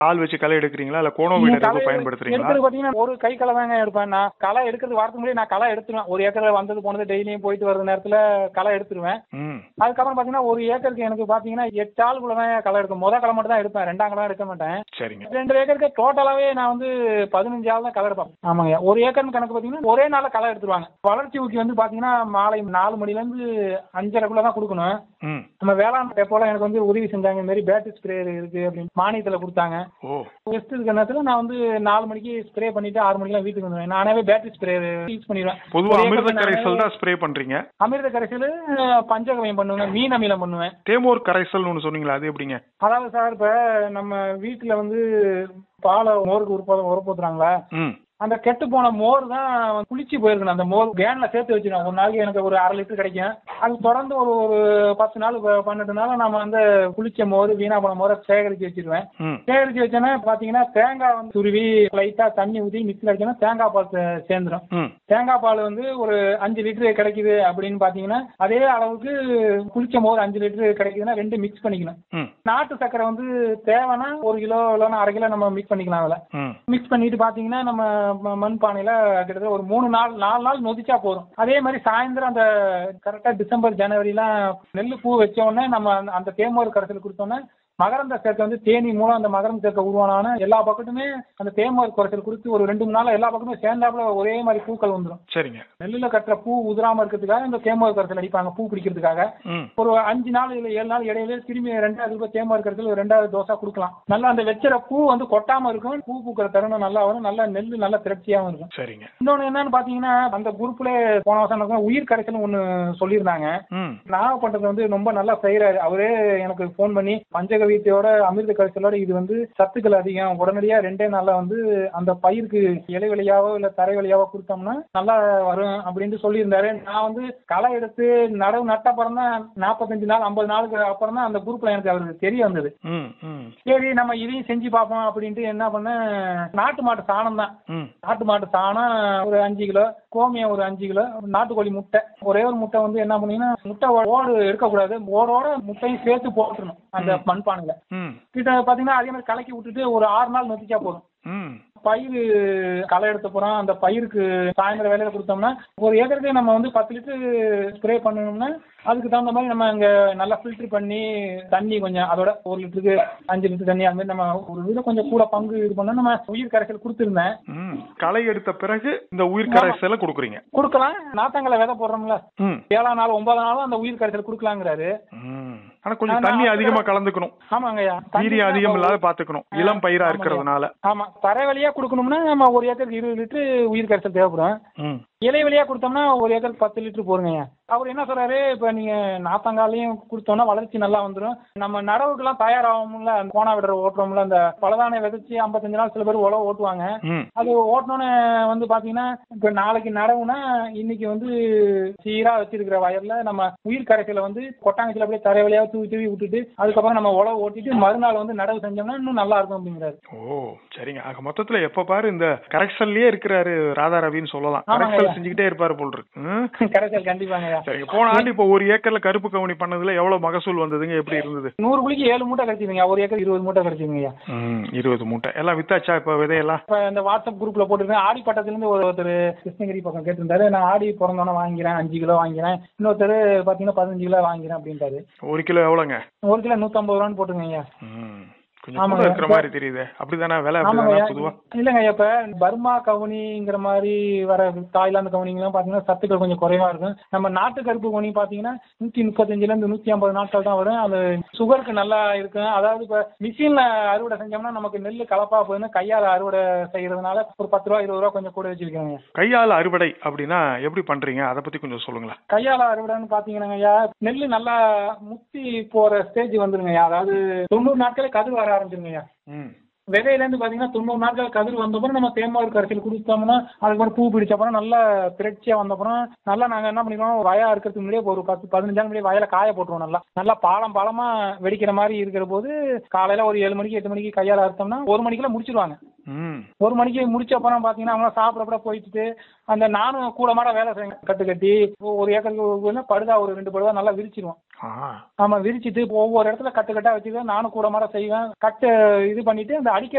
ஆள் வச்சு களை எடுக்கிறீங்களா இல்ல கோணோ வீடர் எதுவும் பயன்படுத்துறீங்களா எடுக்கிறது பாத்தீங்கன்னா ஒரு கை களை தாங்க எடுப்பேன் நான் களை எடுக்கிறது வரதுக்கு முன்னாடி நான் களை எடுத்துருவேன் ஒரு ஏக்கர் வந்தது போனது டெய்லியும் போயிட்டு வர நேரத்துல களை எடுத்துருவேன் ம் அதுக்கப்புறம் பாத்தீங்கன்னா ஒரு ஏக்கருக்கு எனக்கு பாத்தீங்கன்னா எட்டு ஆளுக்குள்ள தான் களை எடுக்கும் முத களை மட்டும் தான் எடுப்பேன் ரெண்டாம் களை எடுக்க மாட்டேன் சரிங்க ரெண்டு ஏக்கருக்கு டோட்டலாவே நான் வந்து பதினஞ்சு ஆள் தான் களை எடுப்பேன் ஆமாங்க ஒரு ஏக்கர்னு கணக்கு பாத்தீங்கன்னா ஒரே நாள்ல களை எடுத்துருவாங்க வளர்ச்சி ஊக்கி வந்து பாத்தீங்கன்னா மாலை நாலு மணில இருந்து அஞ்சரைக்குள்ள தான் கொடுக்கணும் ம் நம்ம வேளாண் டெப்போல எனக்கு வந்து உதவி செஞ்சாங்க இந்த மாதிரி பேட்டரி ஸ்ப்ரே இருக்கு அப்படின்னு மானியத்துல கொடுத்தாங்க ஓ ரெஸ்ட் இருக்க நேரத்துல நான் வந்து நாலு மணிக்கு ஸ்ப்ரே பண்ணிட்டு ஆறு மணிக்கெல்லாம் வீட்டுக்கு வந்துடுவேன் நானாவே பேட்டரி ஸ்ப்ரே யூஸ் பண்ணிடுவேன் பொதுவா ஒரு அமிர்த ஏக்கருக்கு கரைசல் நானே தான் ஸ்ப்ரே பண்றீங்க அமிர்த கரைசல் பஞ்சகவியம் பண்ணுவேன் மீன் அமிலம் பண்ணுவேன் தேமோர் கரைசல்னு ஒன்று சொன்னீங்களா அது எப்படிங்க அதாவது சார் இப்ப நம்ம வீட்டுல வந்து பாலை மோருக்கு உற்ப உரப்பூத்துறாங்களா ம் அந்த கெட்டு போன மோர் தான் குளிச்சு போயிருக்கணும் அந்த மோர் கேன்ல சேர்த்து வச்சிருக்கோம் ஒரு நாளைக்கு எனக்கு ஒரு அரை லிட்டர் கிடைக்கும் அது தொடர்ந்து ஒரு ஒரு பத்து நாள் ப- பன்னெண்டு நாள் நம்ம அந்த குளிச்ச மோர் வீணா போன மோரை சேகரிச்சு வச்சிருவேன் ம் சேகரிச்சு வச்சோன்னா பாத்தீங்கன்னா தேங்காய் வந்து துருவி லைட்டா தண்ணி ஊற்றி மிக்சியில் அடிச்சோன்னா தேங்காய் பால் சே- சேர்ந்துரும் ம் தேங்காய் பால் வந்து ஒரு அஞ்சு லிட்டர் கிடைக்குது அப்படின்னு பாத்தீங்கன்னா அதே அளவுக்கு புளிச்ச மோர் அஞ்சு லிட்டர் கிடைக்குதுன்னா ரெண்டு மிக்ஸ் பண்ணிக்கணும் ம் நாட்டு சக்கரை வந்து தேவைன்னா ஒரு கிலோ இல்லைன்னா அரை கிலோ நம்ம மிக்ஸ் பண்ணிக்கலாம் அதில் ம் மிக்ஸ் பண்ணிட்டு பாத்தீங்கன்னா நம்ம ம- மண் பானையில கிட்டத்தட்ட ஒரு மூணு நாள் நாலு நாள் நொதிச்சா போதும் அதே மாதிரி சாயந்தரம் அந்த கரெக்டா டிசம்பர் ஜனவரிலாம் நெல் பூ வச்ச உடனே நம்ம அந்த- அந்த தேமோர் கரைசல் கொடுத்தோன்னே மகரந்த சேர்க்கை வந்து தேனி மூலம் அந்த மகரந்த சேர்க்கை உருவான எல்லா பக்கத்துமே அந்த தேமோர் கரைசல் கொடுத்து ஒரு ரெண்டு மூணு நாள் எல்லா பக்கமே சேர்ந்தாப்புல ஒரே மாதிரி பூக்கள் வந்துடும் சரிங்க நெல்லுல கட்டுற பூ உதிராம இருக்கிறதுக்காக இந்த தேமோர் கரைசல் அடிப்பாங்க பூ பிடிக்கிறதுக்காக ம் ஒரு அஞ்சு நாள் இல்ல ஏழு நாள் இடையில திரும்பி ரெண்டாவது ரூபாய் தேமா இருக்கிறதுல ஒரு ரெண்டாவது தோசை கொடுக்கலாம் நல்லா அந்த வச்சிர பூ வந்து கொட்டாம இருக்கும் பூ பூக்கிற தருணம் நல்லா வரும் நல்லா நெல் நல்லா திரட்சியாவும் இருக்கும் சரிங்க இன்னொன்னு என்னன்னு பாத்தீங்கன்னா அந்த குரூப்ல போன வருஷம் எனக்கு உயிர் கரைசல் ஒண்ணு சொல்லியிருந்தாங்க ம் நாகப்பட்டினத்துல வந்து ரொம்ப நல்லா செய்யறாரு அவரே எனக்கு ஃபோன் பண்ணி பஞ்சகவியத்தையோட அமிர்த கரைசலோட இது வந்து சத்துக்கள் அதிகம் உடனடியா ரெண்டே நாள்ல வந்து அந்த பயிருக்கு இலை வழியாவோ இல்ல தரை வழியாவோ கொடுத்தோம்னா நல்லா வரும் அப்படின்ட்டு சொல்லியிருந்தாரு நான் வந்து களை எடுத்து நடவு நட்ட அப்புறம் தான் நாற்பத்தஞ்சு நாள் ஐம்பது நாளுக்கு அப்புறம் தான் அந்த குரூப்ல எனக்கு அவருக்கு தெரிய வந்தது ம் ம் சரி நம்ம இதையும் செஞ்சு பார்ப்போம் அப்படின்ட்டு என்ன பண்ணேன் நாட்டு மாட்டு சாணம் தான் ம் நாட்டு மாட்டு சாணம் ஒரு அஞ்சு கிலோ கோமியம் ஒரு அஞ்சு கிலோ நாட்டுக்கோழி முட்டை ஒரே ஒரு முட்டை வந்து என்ன பண்ணீங்கன்னா முட்டை ஓ- ஓடு எடுக்கக்கூடாது ஓடோட முட்டையும் சேர்த்து போட்டுறணும் அந்த மண்பானையில ம் கிட்ட பாத்தீங்கன்னா அதே மாதிரி கலக்கி விட்டுட்டு ஒரு ஆறு நாள் நொத்திச்சா போதும் ம் பயிர் களை எடுத்த போறோம் அந்த பயிருக்கு சாயந்தரம் வேலையில கொடுத்தோம்னா ஒரு ஏக்கருக்கு நம்ம வந்து பத்து லிட்டர் ஸ்ப்ரே பண்ணணும்னா அதுக்கு தகுந்த மாதிரி நம்ம அங்க நல்லா ஃபில்டர் பண்ணி தண்ணி கொஞ்சம் அதோட ஒரு லிட்டருக்கு அஞ்சு லிட்டர் தண்ணி அது மாதிரி நம்ம ஒரு இதுல கொஞ்சம் கூட பங்கு இது பண்ணா நம்ம உயிர் கரைசல் கொடுத்துருந்தேன் ம் களை எடுத்த பிறகு இந்த உயிர் கரைசலை கொடுக்குறீங்க கொடுக்கலாம் நாத்தாங்கலை விதை போடுறோம்ல ம் ஏழாம் நாள் ஒன்பதாம் நாளும் அந்த உயிர் கரைசல் கொடுக்கலாங்கிறாரு ம் ஆனா கொஞ்சம் ஆனா தண்ணி அதுல- அதிகமா கலந்துக்கணும் ஆமாங்கய்யா வீரியம் அதிகம் இல்லாத பாத்துக்கணும் இளம் பயிரா ஆமாங்க. இருக்கிறதுனால ஆமா தரை வழியா கொடுக்கணும்னா நம்ம ஒரு ஏக்கருக்கு இருபது லிட்டர் உயிர் கரைசல் தேவைப்படும் ம் இலை வழியா கொடுத்தோம்னா ஒரு ஏக்கருக்கு பத்து லிட்டர் போருங்கய்யா அவர் என்ன சொல்றாரு இப்ப நீங்க நாத்தங்காலையும் கொடுத்தோம்னா வளர்ச்சி நல்லா வந்துடும் நம்ம நடவுக்கெல்லாம் தயாராகும்ல அந்த கோணா விடுற ஓட்டுறோம்ல அந்த பலதானை விதைச்சு ஐம்பத்தஞ்சு நாள் சில பேர் உழவு ஓட்டுவாங்க ம் அது ஓட்டணும்னு வந்து பாத்தீங்கன்னா இப்ப நாளைக்கு நடவுனா இன்னைக்கு வந்து சீரா வச்சிருக்கிற வயல்ல நம்ம உயிர் கரைசல வந்து கொட்டாங்கச்சில அப்படியே தரை வழியா தூவி தூவி விட்டுட்டு அதுக்கப்புறம் நம்ம உழவு ஓட்டிட்டு மறுநாள் வந்து நடவு செஞ்சோம்னா இன்னும் நல்லா இருக்கும் அப்படிங்கிறாரு ஓ சரிங்க ஆக மொத்தத்துல எப்ப பாரு இந்த கரெக்ஷன்லயே இருக்கிறாரு ராதா ரவின்னு சொல்லலாம் ஆமாங்க. கரெக்ஷன் செஞ்சுக்கிட்டே இருப்பாரு போல் இருக்கு ம்? கரைசல் கண்டிப்பாங்கய்யா சரிங்க போன ஆண்டு இப்போ ஒரு ஏக்கர்ல கருப்பு கவுனி பண்ணதுல எவ்வளவு மகசூல் வந்ததுங்க எப்படி இருந்தது நூறு குழிக்கு ஏழு மூட்டை கிடைச்சிதுங்க ஒரு ஏக்கர் இருபது மூட்டை கிடைச்சிதுங்கய்யா ம் இருபது மூட்டை எல்லாம் வித்தாச்சா இப்ப விதையெல்லாம் இப்ப இந்த வாட்ஸ்அப் குரூப்ல போட்டுருக்கேன் ஆடி பட்டத்துல இருந்து ஒரு ஒருத்தர் கிருஷ்ணகிரி பக்கம் கேட்டிருந்தாரு நான் ஆடி பிறந்தோன்னே வாங்கிறேன் அஞ்சு கிலோ வாங்கிறேன் இன்னொருத்தர் பாத்தீங்கன்னா பதினஞ்சு கிலோ வாங்கிறேன் அப்படின்ட்டாரு ஒரு கிலோ எவ்வளவுங்க ஒரு கிலோ நூத்தம்பது ரூபான்னு போட்டுருங்க ம் கொஞ்சம் ஆமாங்க. கூட இருக்கிற மாதிரி தெரியுது அப்படிதானே விலை ஆமாங்க அப்படிதானே பொதுவா இல்லங்க இப்ப பர்மா கவுனிங்கிற மாதிரி வர தாய்லாந்து கவுனிங்கெல்லாம் பாத்தீங்கன்னா சத்துக்கள் கொஞ்சம் குறைவா இருக்கும் நம்ம நாட்டு கருப்பு கவுனி பாத்தீங்கன்னா நூத்தி முப்பத்தஞ்சுல இருந்து நூத்தி ஐம்பது நாட்கள் தான் வரும் அது சுகருக்கு நல்லா இருக்கும் அதாவது இப்ப மிஷின்ல அறுவடை செஞ்சோம்னா நமக்கு நெல் கலப்பா போயிருந்து கையால அறுவடை செய்யறதுனால ஒரு பத்து ரூபா இருபது ரூபா கொஞ்சம் கூட வச்சிருக்காங்க கையால அறுவடை அப்படின்னா எப்படி பண்றீங்க அதை பத்தி கொஞ்சம் சொல்லுங்களேன் கையால அறுவடைன்னு பாத்தீங்கன்னா ஐயா நெல் நல்லா முத்தி போற ஸ்டேஜ் வந்துருங்கய்யா அதாவது தொண்ணூறு நாட்களே கதிர் வர ஆரம்பிச்சிருங்கய்யா ம் விதையில இருந்து பாத்தீங்கன்னா தொண்ணூறு நாட்கள் கதிர் வந்தப்பறம் நம்ம தேம்பாறு கரைசல் கொடுத்தோம்னா அதுக்கப்புறம் பூ பிடிச்ச அப்புறம் நல்லா திரட்சியா வந்தப்பறம் நல்லா நாங்க என்ன பண்ணிடுவோம் வயா இருக்கிறதுக்கு முன்னாடியே ஒரு பத்து பதினஞ்சு நாள் முன்னாடியே வயல காய போட்டுருவோம் நல்லா நல்லா பாலம் பாலமா வெடிக்கிற மாதிரி இருக்கிற போது காலையில ஒரு ஏழு மணிக்கு எட்டு மணிக்கு கையால அறுத்தோம்னா ஒரு மணிக்கெல்லாம் முடிச்சிருவாங்க ம் ஒரு மணிக்கு முடிச்ச அப்புறம் பாத்தீங்கன்னா அவங்க சாப்பிட போயிட்டு அந்த நானும் கூட மாட வேலை செய்வேன் கட்டு கட்டி ஒரு ஏக்கருக்கு ஒரு படுதா ஒரு ரெண்டு படுதா நல்லா விரிச்சிருவோம் ஆ ஆமா விரிச்சிட்டு ஒவ்வொரு இடத்துல கட்டு கட்டா வச்சுட்டு நானும் கூட மாட செய்வேன் கட்டு இது பண்ணிட்டு அந்த அடிக்கிற